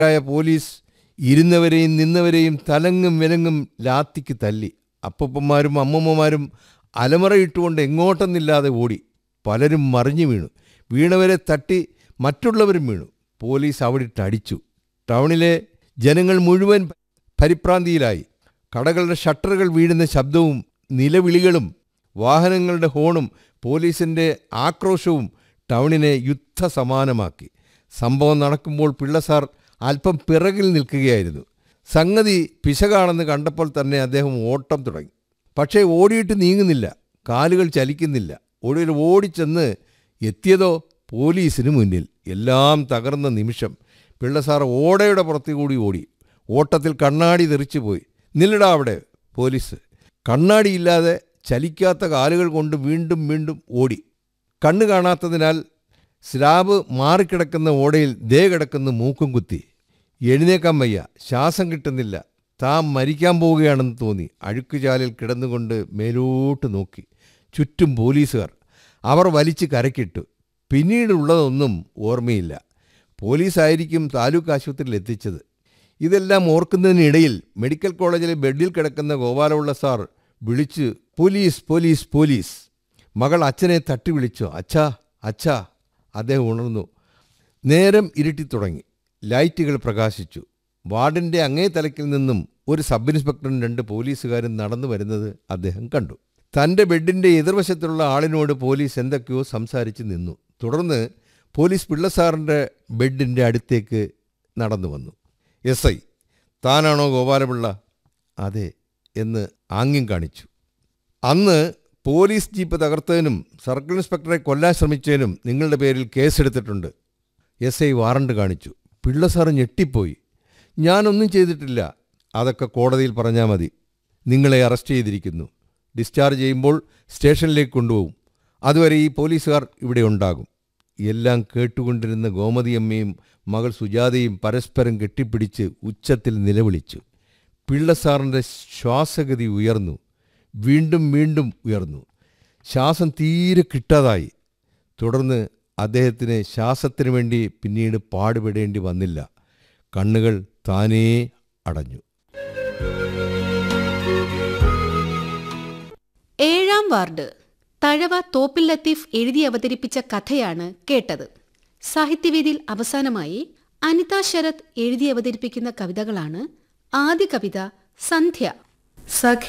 ായ പോലീസ് ഇരുന്നവരെയും നിന്നവരെയും തലങ്ങും വിലങ്ങും ലാത്തിക്ക് തല്ലി അപ്പൂപ്പന്മാരും അമ്മമ്മമാരും അലമറയിട്ടുകൊണ്ട് എങ്ങോട്ടെന്നില്ലാതെ ഓടി പലരും മറിഞ്ഞു വീണു വീണവരെ തട്ടി മറ്റുള്ളവരും വീണു പോലീസ് അവിടിട്ട് അടിച്ചു ടൗണിലെ ജനങ്ങൾ മുഴുവൻ പരിഭ്രാന്തിയിലായി കടകളുടെ ഷട്ടറുകൾ വീഴുന്ന ശബ്ദവും നിലവിളികളും വാഹനങ്ങളുടെ ഹോണും പോലീസിൻ്റെ ആക്രോശവും ടൗണിനെ യുദ്ധസമാനമാക്കി സംഭവം നടക്കുമ്പോൾ പിള്ളസാർ അല്പം പിറകിൽ നിൽക്കുകയായിരുന്നു സംഗതി പിശകാണെന്ന് കണ്ടപ്പോൾ തന്നെ അദ്ദേഹം ഓട്ടം തുടങ്ങി പക്ഷേ ഓടിയിട്ട് നീങ്ങുന്നില്ല കാലുകൾ ചലിക്കുന്നില്ല ഒടുവിൽ ഓടിച്ചെന്ന് എത്തിയതോ പോലീസിന് മുന്നിൽ എല്ലാം തകർന്ന നിമിഷം പിള്ളസാർ ഓടയുടെ പുറത്തു കൂടി ഓടി ഓട്ടത്തിൽ കണ്ണാടി തെറിച്ചുപോയി നില്ലടാ അവിടെ പോലീസ് കണ്ണാടിയില്ലാതെ ചലിക്കാത്ത കാലുകൾ കൊണ്ട് വീണ്ടും വീണ്ടും ഓടി കണ്ണു കാണാത്തതിനാൽ സ്ലാബ് മാറിക്കിടക്കുന്ന ഓടയിൽ ദേ കിടക്കുന്ന മൂക്കും കുത്തി എഴുന്നേക്കാൻ വയ്യ ശ്വാസം കിട്ടുന്നില്ല താൻ മരിക്കാൻ പോവുകയാണെന്ന് തോന്നി അഴുക്കുചാലിൽ കിടന്നുകൊണ്ട് മേലോട്ട് നോക്കി ചുറ്റും പോലീസുകാർ അവർ വലിച്ച് കരക്കിട്ടു പിന്നീടുള്ളതൊന്നും ഓർമ്മയില്ല പോലീസായിരിക്കും താലൂക്ക് ആശുപത്രിയിൽ എത്തിച്ചത് ഇതെല്ലാം ഓർക്കുന്നതിനിടയിൽ മെഡിക്കൽ കോളേജിലെ ബെഡിൽ കിടക്കുന്ന ഗോപാലപിള്ള സാർ വിളിച്ച് പോലീസ് പോലീസ് പോലീസ് മകൾ അച്ഛനെ തട്ടി വിളിച്ചു അച്ഛാ അച്ഛാ അദ്ദേഹം ഉണർന്നു നേരം ഇരുട്ടി തുടങ്ങി ലൈറ്റുകൾ പ്രകാശിച്ചു വാർഡിൻ്റെ അങ്ങേ തലക്കിൽ നിന്നും ഒരു സബ് ഇൻസ്പെക്ടറും രണ്ട് പോലീസുകാരും നടന്നു വരുന്നത് അദ്ദേഹം കണ്ടു തൻ്റെ ബെഡിൻ്റെ എതിർവശത്തുള്ള ആളിനോട് പോലീസ് എന്തൊക്കെയോ സംസാരിച്ച് നിന്നു തുടർന്ന് പോലീസ് പിള്ളസാറിൻ്റെ ബെഡിൻ്റെ അടുത്തേക്ക് നടന്നു വന്നു എസ് ഐ താനാണോ ഗോപാലപിള്ള അതെ എന്ന് ആംഗ്യം കാണിച്ചു അന്ന് പോലീസ് ജീപ്പ് തകർത്തതിനും സർക്കിൾ ഇൻസ്പെക്ടറെ കൊല്ലാൻ ശ്രമിച്ചതിനും നിങ്ങളുടെ പേരിൽ കേസെടുത്തിട്ടുണ്ട് എസ് ഐ വാറണ്ട് കാണിച്ചു പിള്ള സാറ് ഞെട്ടിപ്പോയി ഞാനൊന്നും ചെയ്തിട്ടില്ല അതൊക്കെ കോടതിയിൽ പറഞ്ഞാൽ മതി നിങ്ങളെ അറസ്റ്റ് ചെയ്തിരിക്കുന്നു ഡിസ്ചാർജ് ചെയ്യുമ്പോൾ സ്റ്റേഷനിലേക്ക് കൊണ്ടുപോകും അതുവരെ ഈ പോലീസുകാർ ഇവിടെ ഉണ്ടാകും എല്ലാം കേട്ടുകൊണ്ടിരുന്ന ഗോമതിയമ്മയും മകൾ സുജാതയും പരസ്പരം കെട്ടിപ്പിടിച്ച് ഉച്ചത്തിൽ നിലവിളിച്ചു പിള്ളസാറിൻ്റെ ശ്വാസഗതി ഉയർന്നു വീണ്ടും വീണ്ടും ഉയർന്നു ശ്വാസം തീരെ കിട്ടാതായി തുടർന്ന് അദ്ദേഹത്തിന് ശ്വാസത്തിന് വേണ്ടി പിന്നീട് പാടുപെടേണ്ടി വന്നില്ല കണ്ണുകൾ താനേ അടഞ്ഞു ഏഴാം വാർഡ് തഴവ തോപ്പിൽ ലത്തീഫ് എഴുതി അവതരിപ്പിച്ച കഥയാണ് കേട്ടത് സാഹിത്യവേദിയിൽ അവസാനമായി അനിത ശരത് എഴുതി അവതരിപ്പിക്കുന്ന കവിതകളാണ് ആദ്യ കവിത സന്ധ്യ സഖി